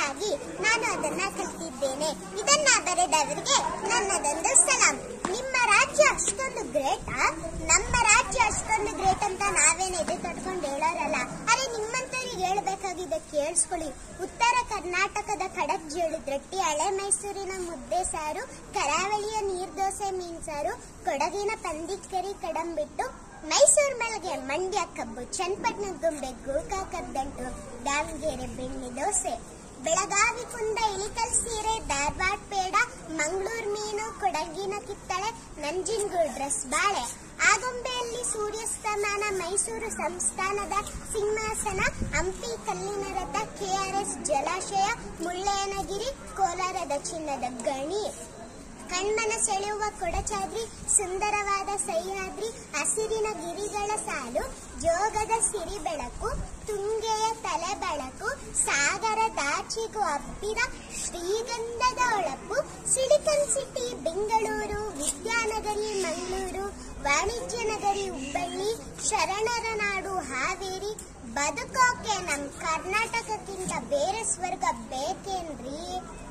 ಹಾಗಾಗಿ ನಾನು ಅದನ್ನ ಕಲಿತಿದ್ದೇನೆ ಇದನ್ನ ಬರೆದವರಿಗೆ ನನ್ನದೊಂದು ಸಲಾಂ ನಿಮ್ಮ ರಾಜ್ಯ ಅಷ್ಟೊಂದು ಗ್ರೇಟಾ ನಮ್ಮ ರಾಜ್ಯ ಅಷ್ಟೊಂದು ಗ್ರೇಟ್ ಅಂತ ನಾವೇನು ಎದೆ ತಟ್ಕೊಂಡು ಹೇಳೋರಲ್ಲ ಅರೆ ನಿಮ್ಮಂತವ್ರಿಗೆ ಹೇಳ್ಬೇಕಾಗಿದೆ ಕೇಳಿಸ್ಕೊಳ್ಳಿ ಉತ್ತರ ಕರ್ನಾಟಕದ ಕಡಕ್ ಜೋಳದ ರೊಟ್ಟಿ ಹಳೆ ಮೈಸೂರಿನ ಮುದ್ದೆ ಸಾರು ಕರಾವಳಿಯ ನೀರ್ದೋಸೆ ಮೀನ್ ಸಾರು ಕೊಡಗಿನ ಪಂದಿಕರಿ ಕಡಂಬಿಟ್ಟು ಮೈಸೂರು ಮಲ್ಗೆ ಮಂಡ್ಯ ಕಬ್ಬು ಚನ್ನಪಟ್ಟಣದ ಗೊಂಬೆ ಗೋಕಾಕದ ದಂಟು ದಾವಣಗೆರೆ ಬೆಣ್ಣೆ ದೋಸೆ ಬೆಳಗಾವಿ ಕುಂದ ಇಳಿಕಲ್ ಸೀರೆ ಧಾರವಾಡ ಪೇಡ ಮಂಗಳೂರು ಮೀನು ಕೊಡಗಿನ ಕಿತ್ತಳೆ ನಂಜನಗೂಡು ಡ್ರೆಸ್ ಬಾಳೆ ಆಗೊಂಬೆಯಲ್ಲಿ ಸೂರ್ಯಾಸ್ತಮಾನ ಮೈಸೂರು ಸಂಸ್ಥಾನದ ಸಿಂಹಾಸನ ಹಂಪಿ ಕಲ್ಲಿನ ರಥ ಕೆಆರ್ಎಸ್ ಜಲಾಶಯ ಮುಳ್ಳಯ್ಯನಗಿರಿ ಕೋಲಾರದ ಚಿನ್ನದ ಗಣಿ ಕಣ್ಮನ ಸೆಳೆಯುವ ಕೊಡಚಾದ್ರಿ ಸುಂದರವಾದ ಸಹ್ಯಾದ್ರಿ ಹಸಿರಿನ ಗಿರಿಗಳ ಸಾಲು ಜೋಗದ ಸಿರಿ ಬೆಳಕು ತುಂಗೆಯ ತಲೆ ಬೆಳಕು ಸಾಗರ ದಾಚಿಗೂ ಹಬ್ಬಿದ ಶ್ರೀಗಂಧದ ಹೊಳಪು ಸಿಲಿಕನ್ ಸಿಟಿ ಬೆಂಗಳೂರು ವಿದ್ಯಾನಗರಿ ಮಂಗಳೂರು ವಾಣಿಜ್ಯ ನಗರಿ ಹುಬ್ಬಳ್ಳಿ ಶರಣರ ನಾಡು ಹಾವೇರಿ ಬದುಕೋಕೆ ನಮ್ ಕರ್ನಾಟಕಕ್ಕಿಂತ ಬೇರೆ ಸ್ವರ್ಗ ಬೇಕೇನ್ರಿ